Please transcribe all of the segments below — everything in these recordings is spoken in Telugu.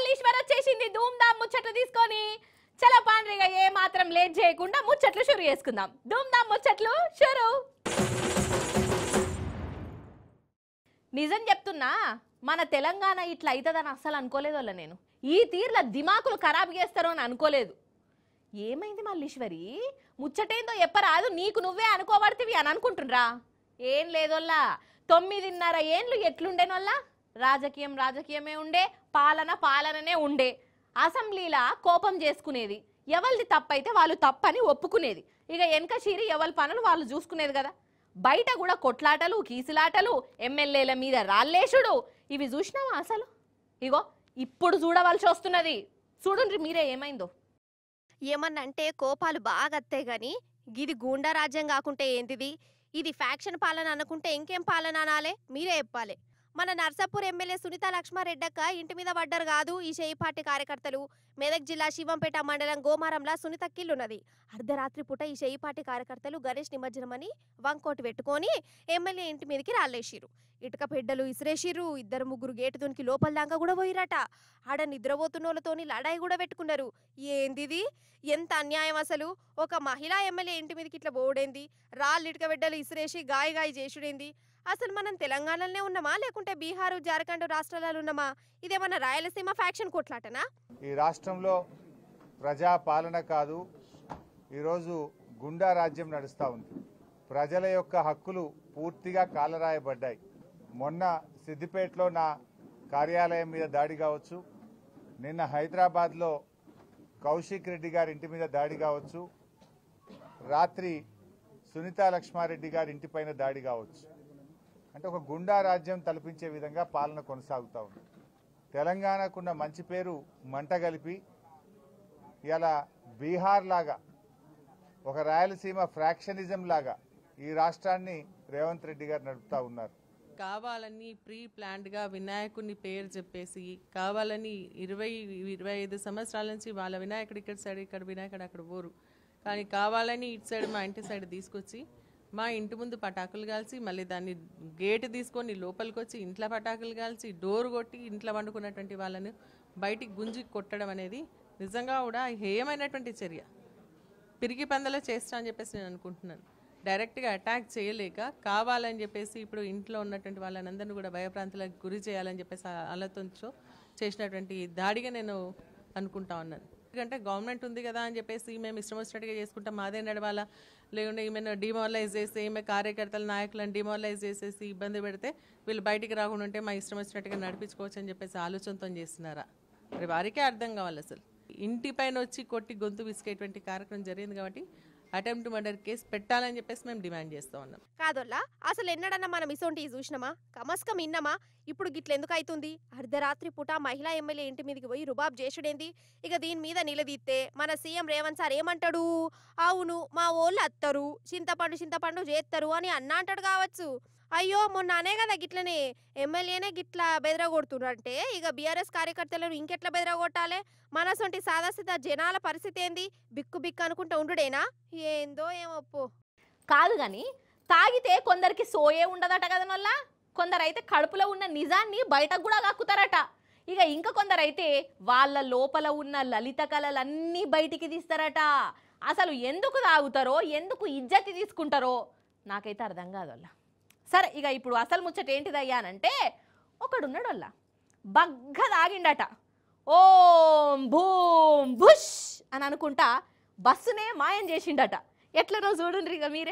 మల్లీశ్వర్ వచ్చేసింది ధూమ్ ధామ్ ముచ్చట్లు తీసుకొని చలో పాండ్రిగా ఏ మాత్రం లేట్ చేయకుండా ముచ్చట్లు షురు చేసుకుందాం ధూమ్ ధామ్ ముచ్చట్లు షురు నిజం చెప్తున్నా మన తెలంగాణ ఇట్లా అవుతుందని అస్సలు అనుకోలేదు వాళ్ళ నేను ఈ తీర్ల దిమాకులు ఖరాబ్ చేస్తారు అని అనుకోలేదు ఏమైంది మల్లీశ్వరి ముచ్చటేందో ఎప్పరాదు నీకు నువ్వే అనుకోబడితివి అని అనుకుంటుండ్రా ఏం లేదోల్లా తొమ్మిదిన్నర ఏండ్లు ఎట్లుండేనోల్లా రాజకీయం రాజకీయమే ఉండే పాలన పాలననే ఉండే అసెంబ్లీలా కోపం చేసుకునేది ఎవరిది తప్పైతే వాళ్ళు తప్పని ఒప్పుకునేది ఇక వెనక చీరి ఎవరి పనులు వాళ్ళు చూసుకునేది కదా బయట కూడా కొట్లాటలు కీసులాటలు ఎమ్మెల్యేల మీద రాళ్ళేషుడు ఇవి చూసినావా అసలు ఇగో ఇప్పుడు చూడవలసి వస్తున్నది చూడండి మీరే ఏమైందో ఏమన్నంటే కోపాలు బాగా అత్తాయి గాని గిది గూండా రాజ్యం కాకుంటే ఏంటిది ఇది ఫ్యాక్షన్ పాలన అనుకుంటే ఇంకేం పాలన అనాలే మీరే చెప్పాలి మన నర్సాపూర్ ఎమ్మెల్యే సునీత లక్ష్మారెడ్డక్క ఇంటి మీద పడ్డారు కాదు ఈ చేయి పార్టీ కార్యకర్తలు మెదక్ జిల్లా శివంపేట మండలం గోమారంలా సునీత కిల్లున్నది అర్ధరాత్రి పూట ఈ చేయి పార్టీ కార్యకర్తలు గణేష్ నిమజ్జనమని వంకోటి పెట్టుకొని ఎమ్మెల్యే ఇంటి మీదకి రాళ్ళేసిరు ఇటుక పెడ్డలు ఇసిరేసిర్రు ఇద్దరు ముగ్గురు గేటు దునికి లోపల దాకా కూడా పోయిరట ఆడ నిద్రపోతున్నోళ్ళతోని లడాయి కూడా పెట్టుకున్నారు ఏందిది ఎంత అన్యాయం అసలు ఒక మహిళా ఎమ్మెల్యే ఇంటి మీదకి ఇట్లా పోవడేంది రాళ్ళు ఇటుక బిడ్డలు ఇసిరేసి గాయ గాయ చేసుడేంది అసలు మనం తెలంగాణలోనే ఉన్నామా లేకుంటే బీహారు జార్ఖండ్ రాష్ట్రాలలో ఉన్నామా ఇదేమన్నా రాయలసీమ ఫ్యాక్షన్ కొట్లాటనా ఈ రాష్ట్రంలో ప్రజా పాలన కాదు ఈరోజు గుండా రాజ్యం నడుస్తూ ఉంది ప్రజల యొక్క హక్కులు పూర్తిగా కాలరాయబడ్డాయి మొన్న సిద్దిపేటలో నా కార్యాలయం మీద దాడి కావచ్చు నిన్న హైదరాబాద్లో కౌశిక్ రెడ్డి గారి ఇంటి మీద దాడి కావచ్చు రాత్రి సునీత లక్ష్మారెడ్డి గారి ఇంటిపైన దాడి కావచ్చు అంటే ఒక గుండా రాజ్యం తలపించే విధంగా పాలన కొనసాగుతూ ఉంది తెలంగాణకున్న మంచి పేరు మంట కలిపి ఇలా బీహార్ లాగా ఒక రాయలసీమ ఫ్రాక్షనిజం లాగా ఈ రాష్ట్రాన్ని రేవంత్ రెడ్డి గారు నడుపుతా ఉన్నారు కావాలని ప్రీ ప్లాన్డ్గా వినాయకుని పేరు చెప్పేసి కావాలని ఇరవై ఇరవై ఐదు సంవత్సరాల నుంచి వాళ్ళ వినాయకుడు ఇక్కడ సైడ్ ఇక్కడ వినాయకుడు అక్కడ పోరు కానీ కావాలని ఇటు సైడ్ మా ఇంటి సైడ్ తీసుకొచ్చి మా ఇంటి ముందు పటాకులు కాల్చి మళ్ళీ దాన్ని గేట్ తీసుకొని లోపలికి వచ్చి ఇంట్లో పటాకులు కాల్చి డోర్ కొట్టి ఇంట్లో వండుకున్నటువంటి వాళ్ళని బయటికి గుంజి కొట్టడం అనేది నిజంగా కూడా హేయమైనటువంటి చర్య పిరిగి పందలో చేస్తా అని చెప్పేసి నేను అనుకుంటున్నాను డైరెక్ట్గా అటాక్ చేయలేక కావాలని చెప్పేసి ఇప్పుడు ఇంట్లో ఉన్నటువంటి వాళ్ళందరినీ కూడా భయప్రాంతాలకు గురి చేయాలని చెప్పేసి ఆ ఆలోచనతో చేసినటువంటి దాడిగా నేను అనుకుంటా ఉన్నాను ఎందుకంటే గవర్నమెంట్ ఉంది కదా అని చెప్పేసి మేము ఇష్టం వచ్చినట్టుగా చేసుకుంటాం మాదే నడవాలా లేకుంటే ఈమెను డిమారలైజ్ చేసి ఈమె కార్యకర్తల నాయకులను డిమారలైజ్ చేసేసి ఇబ్బంది పెడితే వీళ్ళు బయటికి రాకుండా ఉంటే మా ఇష్టం వచ్చినట్టుగా నడిపించుకోవచ్చు అని చెప్పేసి ఆలోచనతో చేస్తున్నారా మరి వారికే అర్థం కావాలి అసలు ఇంటి పైన వచ్చి కొట్టి గొంతు విసికేటువంటి కార్యక్రమం జరిగింది కాబట్టి అటెంప్ట్ మర్డర్ కేసు పెట్టాలని చెప్పేసి మేము డిమాండ్ చేస్తూ ఉన్నాం కాదోల్లా అసలు ఎన్నడన్నా మనం ఇసొంటివి చూసినామా కమస్కం ఇన్నమా ఇప్పుడు గిట్ల ఎందుకు అవుతుంది అర్ధరాత్రి పూట మహిళా ఎమ్మెల్యే ఇంటి మీదకి పోయి రుబాబ్ చేసుడేంది ఇక దీని మీద నిలదీస్తే మన సీఎం రేవంత్ సార్ ఏమంటాడు అవును మా ఓళ్ళు అత్తరు చింతపండు చింతపండు చేస్తారు అని అన్న అంటాడు కావచ్చు అయ్యో మొన్న అనే కదా గిట్లనే ఎమ్మెల్యేనే గిట్ల బెదరగొడుతున్నారంటే ఇక బీఆర్ఎస్ కార్యకర్తలను ఇంకెట్లా బెదరగొట్టాలి మనసొంటి సాదాసిద్ధ జనాల పరిస్థితి ఏంది బిక్కు బిక్కు అనుకుంటా ఉండుడేనా ఏందో ఏమో పో కాదు గాని తాగితే కొందరికి సోయే ఉండదట కదా నొల్ల కొందరైతే కడుపులో ఉన్న నిజాన్ని బయటకు కూడా కక్కుతారట ఇక ఇంకా కొందరైతే వాళ్ళ లోపల ఉన్న లలిత కళలన్నీ బయటికి తీస్తారట అసలు ఎందుకు తాగుతారో ఎందుకు ఇజ్జతి తీసుకుంటారో నాకైతే అర్థం కాదు వాళ్ళ సరే ఇక ఇప్పుడు అసలు ముచ్చట ఏంటిదయ్యానంటే ఒకడున్నాడు వాళ్ళ బగ్గ తాగిండట ఓం భూమ్ భుష్ అని అనుకుంటా బస్సునే మాయం చేసిండట ఎట్లనో చూడండి ఇక మీరే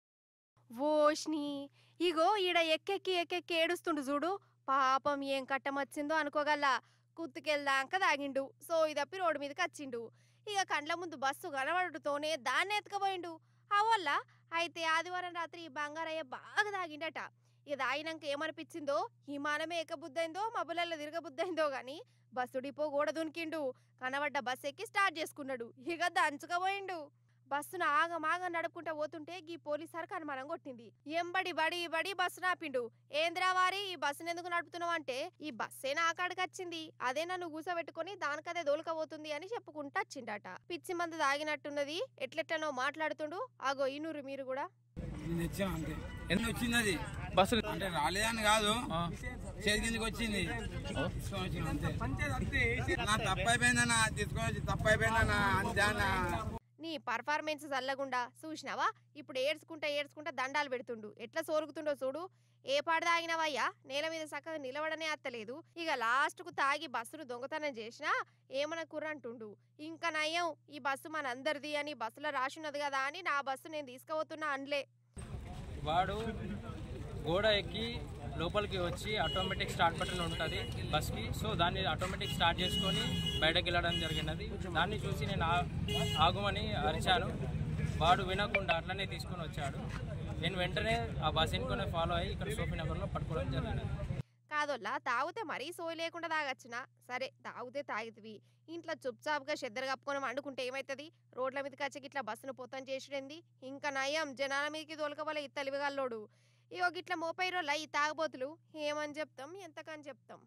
ఓష్ని ఇగో ఈడ ఎక్కెక్కి ఎక్కెక్కి ఏడుస్తుండు చూడు పాపం ఏం కట్టమొచ్చిందో అనుకోగల కుత్తుకెళ్దాక తాగిండు సో ఇదప్పి రోడ్డు మీదకి వచ్చిండు ఇక కండ్ల ముందు బస్సు కనబడుతోనే దాన్ని ఎత్తుకపోయిండు అవల్ల అయితే ఆదివారం రాత్రి ఈ బంగారయ్య బాగా తాగిండట ఇక తాగినాక ఏమనిపించిందో విమానమే ఎక్కబుద్దైందో మబ్బులలో తిరగబుద్దైందో గాని బస్సు డిపో గోడ దునికిండు కనబడ్డ బస్ ఎక్కి స్టార్ట్ చేసుకున్నాడు ఇక దంచుకపోయిండు బస్సును ఆగమాగ నడుపుకుంటా పోతుంటే గీ పోలీస్ సార్ అనుమానం కొట్టింది ఎంబడి బడి బడి బస్సు నాపిండు ఏంద్రా వారి ఈ బస్సును ఎందుకు నడుపుతున్నావు అంటే ఈ బస్సే నా కాడికి వచ్చింది అదే నన్ను కూసబెట్టుకొని దానికదే దోలుకపోతుంది అని చెప్పుకుంటా వచ్చిండట పిచ్చి మందు తాగినట్టున్నది ఎట్లెట్లనో మాట్లాడుతుండు ఆగో ఈనూరు మీరు కూడా నేను తెచ్చాను అంతే ఎందుకు వచ్చింది అది బస్సు అంటే రాలేదని కాదు చేతి కిందకి వచ్చింది తీసుకొని వచ్చిన అంతే నా తప్పు అయిపోయిందన్న తీసుకొని వచ్చి తప్పు అయిపోయిందన్న అంతే అన్న నీ పర్ఫార్మెన్స్ చల్లగుండా చూసినావా ఇప్పుడు ఏడ్చుకుంటా ఏడ్చుకుంటా దండాలు పెడుతుండు ఎట్లా సోరుగుతుండో చూడు ఏ పాడు తాగినవయ్యా నేల మీద చక్కగా నిలవడనే అత్తలేదు ఇక లాస్ట్ కు తాగి బస్సును దొంగతనం చేసినా ఏమన కుర్రంటుండు ఇంకా నయ్యం ఈ బస్సు మనందరిది అని బస్సులో రాసున్నది కదా అని నా బస్సు నేను తీసుకుపోతున్నా అనలే వాడు గోడ ఎక్కి లోపలికి వచ్చి ఆటోమేటిక్ స్టార్ట్ బటన్ ఉంటుంది బస్కి సో దాన్ని ఆటోమేటిక్ స్టార్ట్ చేసుకొని బయటకు వెళ్ళడం జరిగినది దాన్ని చూసి నేను ఆ- ఆగుమని అరిచాను వాడు వినకుండా అట్లనే తీసుకొని వచ్చాడు నేను వెంటనే ఆ బస్ ఎన్నుకొని ఫాలో అయ్యి ఇక్కడ సోఫీ నగర్లో పట్టుకోవడం జరిగినది కాదోల్లా తాగితే మరీ సోయి లేకుండా తాగచ్చునా సరే తాగితే తాగితివి ఇంట్లో చుప్చాప్గా చెద్దరు కప్పుకొని వండుకుంటే ఏమవుతుంది రోడ్ల మీదకి వచ్చి ఇట్లా బస్సును పొత్తం చేసుడేంది ఇంకా నయం జనాల మీదకి తోలకవలే ఈ తెలివిగల్లోడు ఇగో గిట్ల మోపై రోజుల ఈ తాగబోతులు ఏమని చెప్తాం ఎంతకని చెప్తాం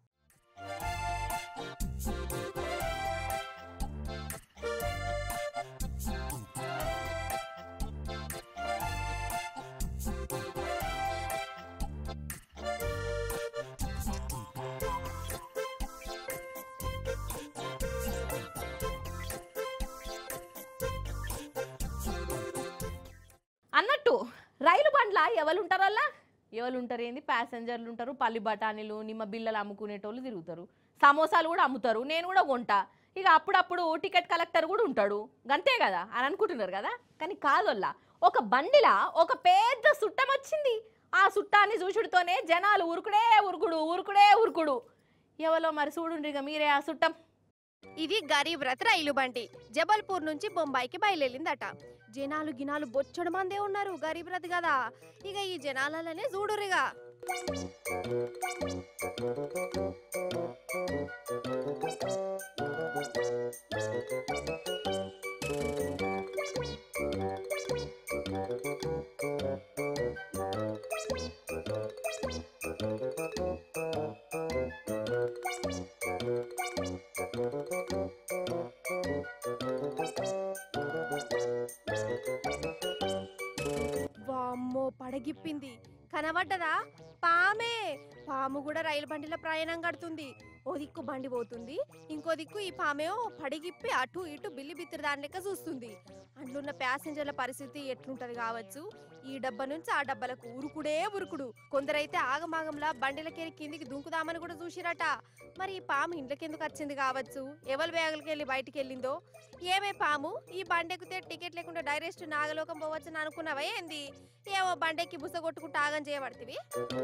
అన్నట్టు రైలు బండ్ల ఎవరు ఉంటారల్లా ఎవరు ఉంటారు ఏంది ప్యాసింజర్లు ఉంటారు పల్లి బఠానీలు నిమ్మ బిల్లలు అమ్ముకునేటోళ్ళు తిరుగుతారు సమోసాలు కూడా అమ్ముతారు నేను కూడా కొంటా ఇక అప్పుడప్పుడు టికెట్ కలెక్టర్ కూడా ఉంటాడు గంతే కదా అని అనుకుంటున్నారు కదా కానీ కాదొల్లా ఒక బండిలా ఒక పెద్ద సుట్టం వచ్చింది ఆ సుట్టాన్ని చూసుడుతోనే జనాలు ఉరుకుడే ఉరుకుడు ఉరుకుడే ఉరుకుడు ఎవరో మరి చూడుండ్రి ఇక మీరే ఆ సుట్టం ఇది గరీబ్ రథ్ రైలు బండి జబల్పూర్ నుంచి బొంబాయికి బయలుదేరిందట జనాలు గినాలు బొచ్చడు మందే ఉన్నారు గరీబ్ రథ్ కదా ఇక ఈ జనాలనే చూడురిగా వామ్మో పడగిప్పింది కనబడ్డదా పామే పాము కూడా రైలు బండిలో ప్రయాణం కడుతుంది ఓ దిక్కు బండి పోతుంది ఇంకో దిక్కు ఈ పామేమో పడిగిప్పి అటు ఇటు బిల్లి బిత్తిరి దాని లెక్క చూస్తుంది అందులో ప్యాసింజర్ల పరిస్థితి ఎట్లుంటది కావచ్చు ఈ డబ్బా నుంచి ఆ డబ్బాలకు ఉరుకుడే ఉరుకుడు కొందరైతే ఆగమాగంలా బండిలకెళ్ళి కిందికి దుంకుదామని కూడా చూసిరట మరి ఈ పాము ఇంట్లోకెందుకు వచ్చింది కావచ్చు ఎవరి బ్యాగులకి వెళ్ళి బయటికి వెళ్ళిందో ఏమే పాము ఈ బండెక్కితే టికెట్ లేకుండా డైరెక్ట్ నాగలోకం పోవచ్చని అనుకున్నావా ఏంది ఏమో బండెక్కి బుస కొట్టుకుంటూ ఆగం చేయబడుతుంది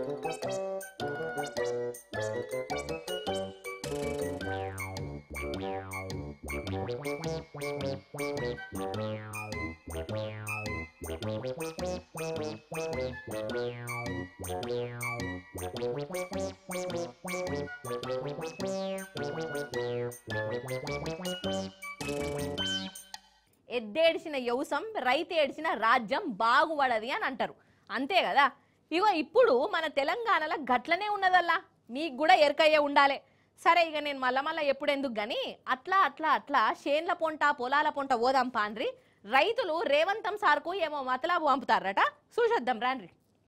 ఎద్దేడిసిన యవసం రైతు ఏడిసిన రాజ్యం బాగుపడది అని అంటారు అంతే కదా ఇగో ఇప్పుడు మన తెలంగాణలో గట్లనే ఉన్నదల్లా మీకు కూడా ఎరకయ్యే ఉండాలి సరే ఇక నేను మళ్ళా మళ్ళా ఎప్పుడు ఎందుకు గాని అట్లా అట్లా అట్లా షేన్ల పొంట పొలాల పొంట ఓదాం పాండ్రి రైతులు రేవంతం సార్కు ఏమో మతలాబు పంపుతారట చూసేద్దాం రాండ్రి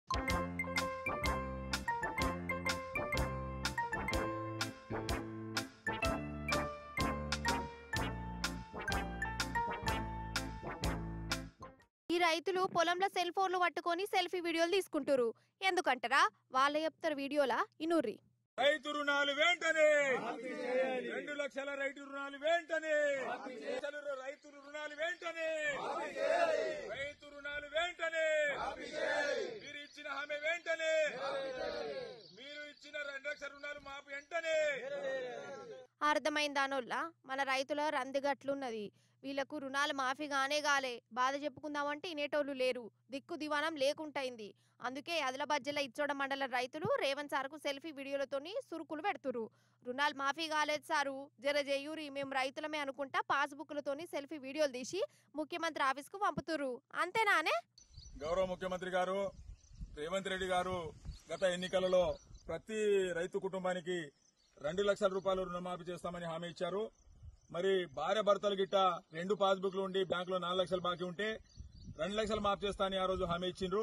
ఈ రైతులు పొలంలో సెల్ ఫోన్లు పట్టుకొని సెల్ఫీ వీడియోలు తీసుకుంటారు ఎందుకంటారా వాళ్ళ చెప్తారు వీడియోలా ఇనుర్రి రైతు రుణాలు వెంటనే రెండు లక్షల రైతు రుణాలు వెంటనే లక్షల రైతు రుణాలు వెంటనే రైతు రుణాలు వెంటనే మీరు ఇచ్చిన హామీ వెంటనే మీరు ఇచ్చిన రెండు లక్షల రుణాలు మాపు వెంటనే అర్థమైందానోళ్ళ మన రైతుల రంది గట్లున్నది వీళ్ళకు రుణాలు మాఫీ గానే గాలే బాధ చెప్పుకుందామంటే ఇనేటోళ్ళు లేరు దిక్కు దివానం లేకుంటైంది అందుకే ఆదిలాబాద్ జిల్లా ఇచ్చోడ మండల రైతులు రేవంత్ సార్కు సెల్ఫీ వీడియోలతోని సురుకులు పెడుతురు రుణాలు మాఫీ కాలేదు సారు జర జయూరి మేము రైతులమే అనుకుంటా పాస్బుక్లతోని సెల్ఫీ వీడియోలు తీసి ముఖ్యమంత్రి ఆఫీస్కు పంపుతురు అంతేనానే గౌరవ ముఖ్యమంత్రి గారు రేవంత్ రెడ్డి గారు గత ఎన్నికలలో ప్రతి రైతు కుటుంబానికి రెండు లక్షల రూపాయలు రుణమాఫీ చేస్తామని హామీ ఇచ్చారు మరి భార్య భర్తలు గిట్ట రెండు పాస్బుక్లు ఉండి బ్యాంకులో నాలుగు లక్షలు బాకీ ఉంటే రెండు లక్షలు మాఫీ చేస్తా అని ఆ రోజు హామీ ఇచ్చిండ్రు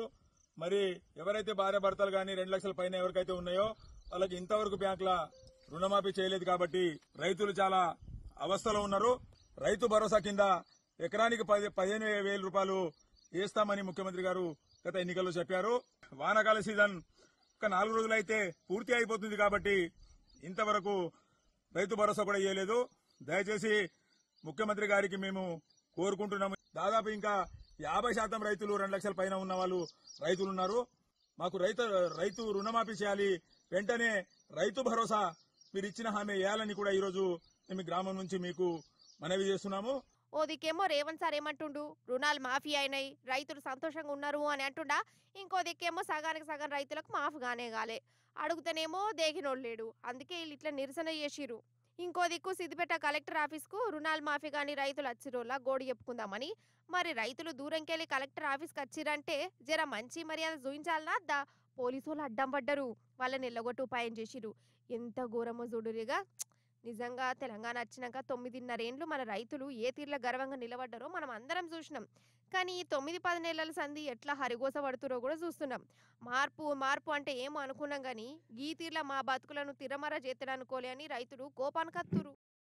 మరి ఎవరైతే భార్య భర్తలు కానీ రెండు లక్షల పైన ఎవరికైతే ఉన్నాయో వాళ్ళకి ఇంతవరకు బ్యాంకుల రుణమాఫీ చేయలేదు కాబట్టి రైతులు చాలా అవస్థలో ఉన్నారు రైతు భరోసా కింద ఎకరానికి పది పదిహేను వేల రూపాయలు వేస్తామని ముఖ్యమంత్రి గారు గత ఎన్నికల్లో చెప్పారు వానాకాల సీజన్ ఒక నాలుగు రోజులైతే పూర్తి అయిపోతుంది కాబట్టి ఇంతవరకు రైతు భరోసా కూడా ఇవ్వలేదు దయచేసి ముఖ్యమంత్రి గారికి మేము కోరుకుంటున్నాము దాదాపు ఇంకా యాభై శాతం రైతులు రెండు లక్షల పైన ఉన్న వాళ్ళు రైతులు ఉన్నారు మాకు రైతు రైతు రుణమాఫీ చేయాలి వెంటనే రైతు భరోసా మీరు ఇచ్చిన హామీ వేయాలని కూడా ఈరోజు మేము గ్రామం నుంచి మీకు మనవి చేస్తున్నాము ఓ దిక్కేమో రేవంత్ సార్ ఏమంటుండు రుణాలు మాఫీ అయినాయి రైతులు సంతోషంగా ఉన్నారు అని అంటుండా ఇంకో దిక్కేమో సగానికి సగం రైతులకు మాఫ్ గానే గాలే అడుగుతానేమో దేకినోడు లేడు అందుకే వీళ్ళు ఇట్లా నిరసన చేసిరు ఇంకో దిక్కు సిద్దిపేట కలెక్టర్ ఆఫీస్కు రుణాలు మాఫీ గాని రైతులు వచ్చిరోలా గోడు చెప్పుకుందామని మరి రైతులు దూరంకెళ్ళి కలెక్టర్ ఆఫీస్కి వచ్చిరంటే జర మంచి మర్యాద చూపించాలనా అద్దా పోలీసు వాళ్ళు అడ్డం పడ్డరు వాళ్ళని ఎల్లగొట్టు ఉపాయం చేసిరు ఎంత ఘోరమో చూడురిగా నిజంగా తెలంగాణ వచ్చినాక తొమ్మిదిన్నరేండ్లు మన రైతులు ఏ తీర్ల గర్వంగా నిలబడ్డారో మనం అందరం చూసినాం కానీ ఈ తొమ్మిది పది నెలల సంధి ఎట్లా హరిగోస పడుతురో కూడా చూస్తున్నాం మార్పు మార్పు అంటే ఏమో అనుకున్నాం కానీ ఈ తీర్ల మా బతుకులను తిరమర చేతడనుకోలే అని రైతులు కోపానికి అత్తురు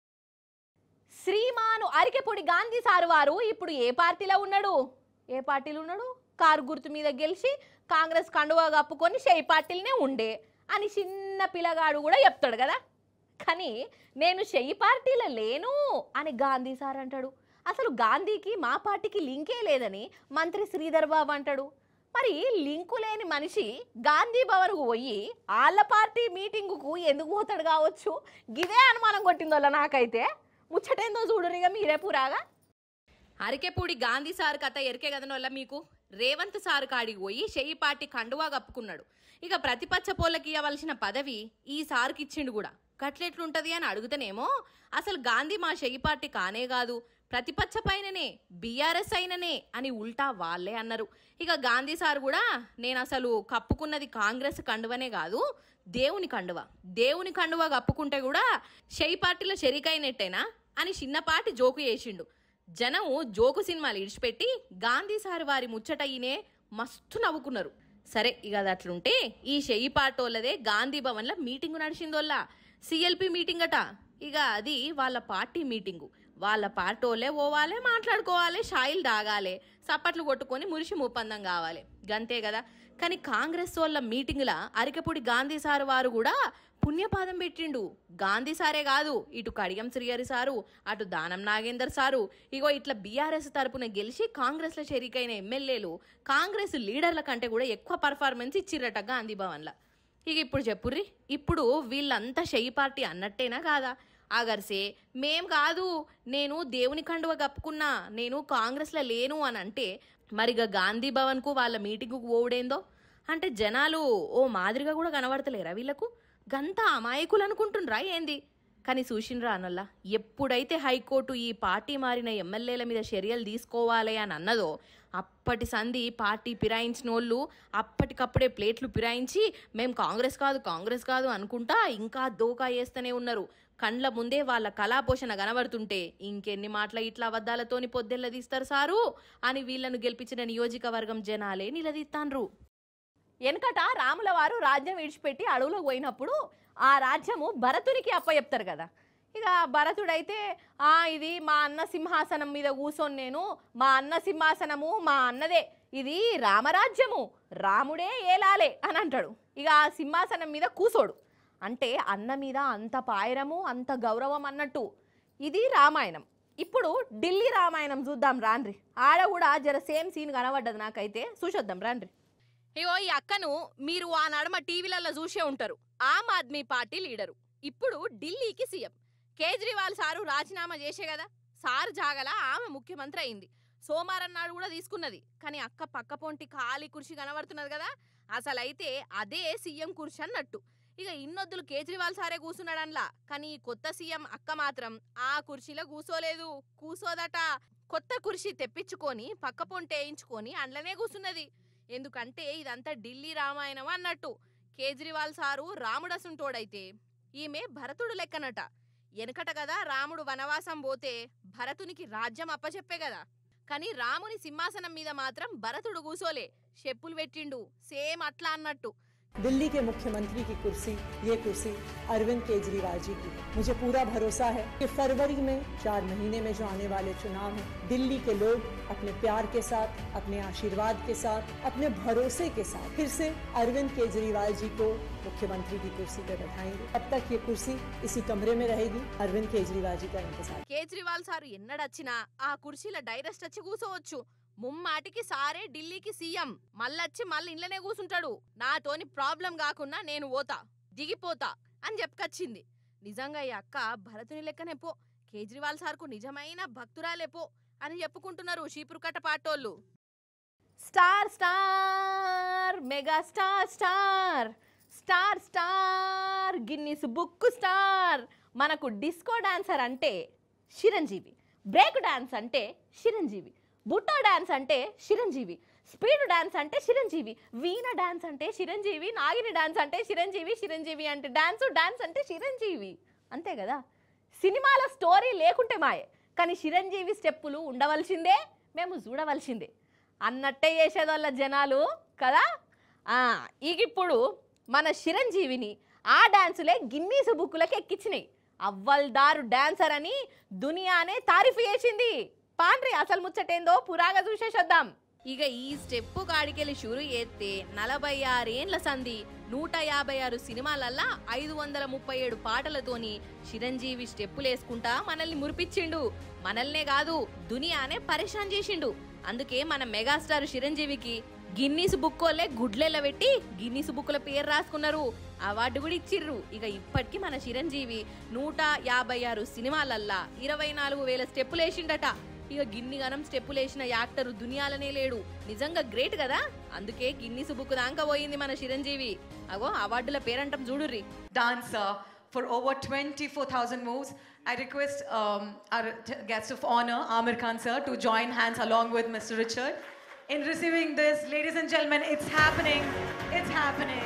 శ్రీమాను అరికెపొడి గాంధీ సారు వారు ఇప్పుడు ఏ పార్టీలో ఉన్నాడు ఏ పార్టీలో ఉన్నాడు కారు గుర్తు మీద గెలిచి కాంగ్రెస్ కండువా కప్పుకొని షెయి పార్టీలనే ఉండే అని చిన్న పిల్లగాడు కూడా చెప్తాడు కదా కానీ నేను షెయి పార్టీలో లేను అని గాంధీ సార్ అంటాడు అసలు గాంధీకి మా పార్టీకి లింకే లేదని మంత్రి శ్రీధర్ బాబు అంటాడు మరి లింకు లేని మనిషి గాంధీ భవన్కు పోయి వాళ్ళ పార్టీ మీటింగుకు ఎందుకు పోతాడు కావచ్చు గిదే అనుమానం కొట్టిందోళ్ళ నాకైతే ముచ్చటేందో చూడరిగా మీరే పురాగా అరికెపూడి గాంధీ సార్ కథ ఎరికే కదనోళ్ళ మీకు రేవంత్ సార్ కాడికి పోయి షెయి పార్టీ కండువా కప్పుకున్నాడు ఇక ప్రతిపక్ష పోళ్ళకి ఇవ్వవలసిన పదవి ఈ సార్కి ఇచ్చిండు కూడా గట్లెట్లుంటది అని అడుగుతానేమో అసలు గాంధీ మా షెయి పార్టీ కానే కాదు ప్రతిపక్ష పైననే బీఆర్ఎస్ అయిననే అని ఉల్టా వాళ్ళే అన్నారు ఇక గాంధీ సార్ కూడా నేను అసలు కప్పుకున్నది కాంగ్రెస్ కండువనే కాదు దేవుని కండువ దేవుని కండువ కప్పుకుంటే కూడా షెయి పార్టీలో షరీకైనట్టేనా అని చిన్నపాటి జోకు చేసిండు జనం జోకు సినిమాలు ఇడిచిపెట్టి గాంధీ సార్ వారి ముచ్చట ఈయనే మస్తు నవ్వుకున్నారు సరే ఇక అది అట్లుంటే ఈ షెయి పాటోళ్ళదే గాంధీ భవన్లో మీటింగ్ నడిచిందోల్లా సిఎల్పి మీటింగ్ అట ఇక అది వాళ్ళ పార్టీ మీటింగు వాళ్ళ పార్టోలే పోవాలి మాట్లాడుకోవాలి షాయిలు తాగాలి సప్పట్లు కొట్టుకొని మురిసి ముప్పందం కావాలి గంతే కదా కానీ కాంగ్రెస్ వాళ్ళ మీటింగ్ల అరికపూడి గాంధీ సార్ వారు కూడా పుణ్యపాదం పెట్టిండు గాంధీ సారే కాదు ఇటు కడియం శ్రీహరి సారు అటు దానం నాగేందర్ సారు ఇగో ఇట్లా బీఆర్ఎస్ తరపున గెలిచి కాంగ్రెస్లో షరీకైన ఎమ్మెల్యేలు కాంగ్రెస్ లీడర్ల కంటే కూడా ఎక్కువ పర్ఫార్మెన్స్ ఇచ్చిర్రట గాంధీ భవన్లో ఇక ఇప్పుడు చెప్పుర్రి ఇప్పుడు వీళ్ళంతా షెయి పార్టీ అన్నట్టేనా కాదా ఆగర్సే మేం కాదు నేను దేవుని కండువ కప్పుకున్నా నేను కాంగ్రెస్లో లేను అని అంటే మరిగా గాంధీ భవన్కు వాళ్ళ మీటింగ్కు పోవుడేందో అంటే జనాలు ఓ మాదిరిగా కూడా కనబడతలేరా వీళ్ళకు గంత అమాయకులు అనుకుంటుండ్రా ఏంది కానీ చూసిండ్రా అనల్లా ఎప్పుడైతే హైకోర్టు ఈ పార్టీ మారిన ఎమ్మెల్యేల మీద చర్యలు తీసుకోవాలి అని అన్నదో అప్పటి సంధి పార్టీ పిరాయించినోళ్ళు అప్పటికప్పుడే ప్లేట్లు పిరాయించి మేం కాంగ్రెస్ కాదు కాంగ్రెస్ కాదు అనుకుంటా ఇంకా దోకా వేస్తూనే ఉన్నారు కండ్ల ముందే వాళ్ళ కళాపోషణ కనబడుతుంటే ఇంకెన్ని మాటల ఇట్లా అబద్ధాలతోని పొద్దెల్ల తీస్తారు సారు అని వీళ్ళను గెలిపించిన నియోజకవర్గం జనాలే నిలదీస్తాన్రు వెనకట రాముల వారు రాజ్యం విడిచిపెట్టి అడవులకు పోయినప్పుడు ఆ రాజ్యము భరతునికి అప్పచెప్తారు కదా ఇక భరతుడైతే ఆ ఇది మా అన్న సింహాసనం మీద కూర్చొని నేను మా అన్న సింహాసనము మా అన్నదే ఇది రామరాజ్యము రాముడే ఏలాలే అని అంటాడు ఇక ఆ సింహాసనం మీద కూసోడు అంటే అన్న మీద అంత పాయరము అంత గౌరవం అన్నట్టు ఇది రామాయణం ఇప్పుడు ఢిల్లీ రామాయణం చూద్దాం రాన్రి ఆడ కూడా జర సేమ్ సీన్ కనబడ్డది నాకైతే చూసొద్దాం రాన్రి ఇగో ఈ అక్కను మీరు ఆ నడమ టీవీలలో చూసే ఉంటారు ఆమ్ ఆద్మీ పార్టీ లీడరు ఇప్పుడు ఢిల్లీకి సీఎం కేజ్రీవాల్ సారు రాజీనామా చేసే కదా సారు జాగల ఆమె ముఖ్యమంత్రి అయింది సోమవారం నాడు కూడా తీసుకున్నది కానీ అక్క పక్క పొంటి ఖాళీ కుర్చీ కనబడుతున్నది కదా అసలైతే అదే సీఎం కుర్చీ అన్నట్టు ఇక ఇన్నొద్దులు కేజ్రీవాల్ సారే కూసున్నాడన్లా కానీ ఈ కొత్త సీఎం అక్క మాత్రం ఆ కుర్చీలో కూసోలేదు కూసోదట కొత్త కుర్చీ తెప్పించుకొని పక్క పొంటి వేయించుకొని అండ్లనే కూసున్నది ఎందుకంటే ఇదంతా ఢిల్లీ రామాయణం అన్నట్టు కేజ్రీవాల్ సారు రాముడసుంటోడైతే ఈమె భరతుడు లెక్కనట వెనకట కదా రాముడు వనవాసం పోతే భరతునికి రాజ్యం అప్పచెప్పే కదా కానీ రాముని సింహాసనం మీద మాత్రం భరతుడు కూసోలే చెప్పులు పెట్టిండు సేమ్ అట్లా అన్నట్టు दिल्ली के मुख्यमंत्री की कुर्सी ये कुर्सी अरविंद केजरीवाल जी की है। मुझे पूरा भरोसा है कि फरवरी में चार महीने में जो आने वाले चुनाव हैं दिल्ली के लोग अपने प्यार के साथ अपने आशीर्वाद के साथ अपने भरोसे के साथ फिर से अरविंद केजरीवाल जी को मुख्यमंत्री की कुर्सी पर बैठाएंगे अब तक ये कुर्सी इसी कमरे में रहेगी अरविंद केजरीवाल जी का इंतजार కేజ్రీవాల్ సారు ఎన్నడొచ్చినా ఆ కుర్చీలో డైరెక్ట్ వచ్చి కూసోవచ్చు ముమ్మాటికి సారే ఢిల్లీకి సీఎం మళ్ళొచ్చి మళ్ళీ ఇంట్లోనే కూసుంటాడు నాతోని ప్రాబ్లం కాకుండా నేను పోతా దిగిపోతా అని చెప్పుకొచ్చింది నిజంగా ఈ అక్క భరతుని లెక్కనే పో కేజ్రీవాల్ సార్కు నిజమైన భక్తురాలే పో అని చెప్పుకుంటున్నారు చీపురుకట్ట పాటోళ్ళు star star mega star star star star Guinness book star మనకు డిస్కో డాన్సర్ అంటే చిరంజీవి బ్రేక్ డాన్స్ అంటే చిరంజీవి బుట్టో డాన్స్ అంటే చిరంజీవి స్పీడ్ డాన్స్ అంటే చిరంజీవి వీణ డాన్స్ అంటే చిరంజీవి నాగిని డాన్స్ అంటే చిరంజీవి చిరంజీవి అంటే డాన్స్ డాన్స్ అంటే చిరంజీవి అంతే కదా సినిమాల స్టోరీ లేకుంటే మాయే కానీ చిరంజీవి స్టెప్పులు ఉండవలసిందే మేము చూడవలసిందే అన్నట్టే చేసేదోళ్ళ జనాలు కదా ఆ, ఇక ఇప్పుడు మన చిరంజీవిని ఆ డాన్సులే గిన్నీస్ బుక్కులకి ఎక్కించినాయి అవ్వల్దారు డాన్సర్ అని దునియానే తారీఫ్ చేసింది పాండ్రి అసలు ముచ్చటేందో పురాగా చూసేసేద్దాం ఇక ఈ స్టెప్ కాడికెళ్ళి షురు చేస్తే నలభై ఆరేండ్ల సంధి నూట యాభై ఆరు సినిమాలల్లా ఐదు వందల ముప్పై ఏడు పాటలతోని చిరంజీవి స్టెప్పులేసుకుంటా మనల్ని మురిపించిండు మనల్నే కాదు దునియానే పరేషాన్ చేసిండు అందుకే మన మెగాస్టార్ చిరంజీవికి గిన్నీస్ బుక్కోలే గుడ్లెల్ల పెట్టి గిన్నీస్ బుక్కుల పేరు రాసుకున్నారు అవార్డు కూడా ఇచ్చిర్రు ఇక ఇప్పటికి మన చిరంజీవి నూట యాభై ఆరు సినిమాలల్లా ఇరవై నాలుగు వేల స్టెప్పులు వేసిండట ఇక గిన్ని గనం స్టెప్పులు వేసిన యాక్టర్ దునియాలనే లేడు నిజంగా గ్రేట్ కదా అందుకే గిన్నీస్ బుక్ దాకా పోయింది మన చిరంజీవి అగో అవార్డుల పేరంటాం చూడుర్రి dancer for over 24,000 moves. I request um, our t- guest of honor, Amir Khan sir, to join hands along with Mr. Richard. In receiving this, ladies and gentlemen, it's happening. It's happening.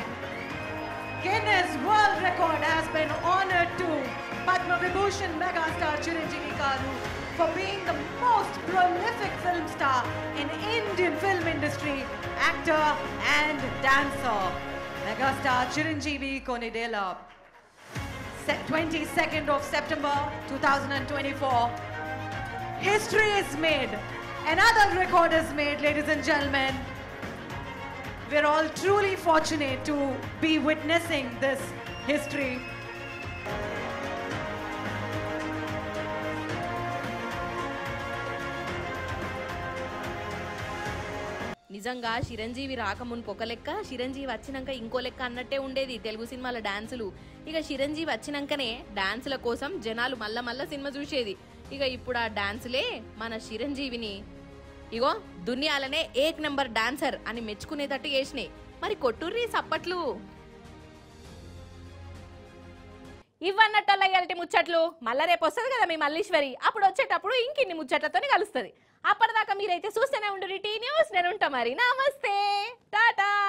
Guinness World Record has been honored to Padma Vibhushan megastar Chiranjeevi Karu for being the most prolific film star in Indian film industry, actor and dancer. Megastar Chiranjeevi Konidela. Se- 22nd of September 2024. History is made. Another record is made, ladies and gentlemen. We're all truly fortunate to be witnessing this history. నిజంగా చిరంజీవి రాకమునుపు ఒక లెక్క చిరంజీవి వచ్చినాక ఇంకో లెక్క అన్నట్టే ఉండేది తెలుగు సినిమాల డాన్సులు ఇక చిరంజీవి వచ్చినాకనే డాన్సుల కోసం జనాలు మళ్ళా మళ్ళా సినిమా చూసేది ఇక ఇప్పుడు ఆ డాన్సులే మన చిరంజీవిని ఇగో దునియాలనే ఏక్ నెంబర్ డాన్సర్ అని మెచ్చుకునేటట్టు చేసినాయి మరి కొట్టుర్రి సప్పట్లు ఇవన్నట్టల్ల ఇలాంటి ముచ్చట్లు మళ్ళా రేపు వస్తుంది కదా మీ మల్లీశ్వరి అప్పుడు వచ్చేటప్పుడు ఇంకిన్ని ముచ్చట్లతోని కలుస్తుంది అప్పటిదాకా మీరైతే చూస్తూనే ఉండు టీ న్యూస్ నేను ఉంటా మరి నమస్తే టాటా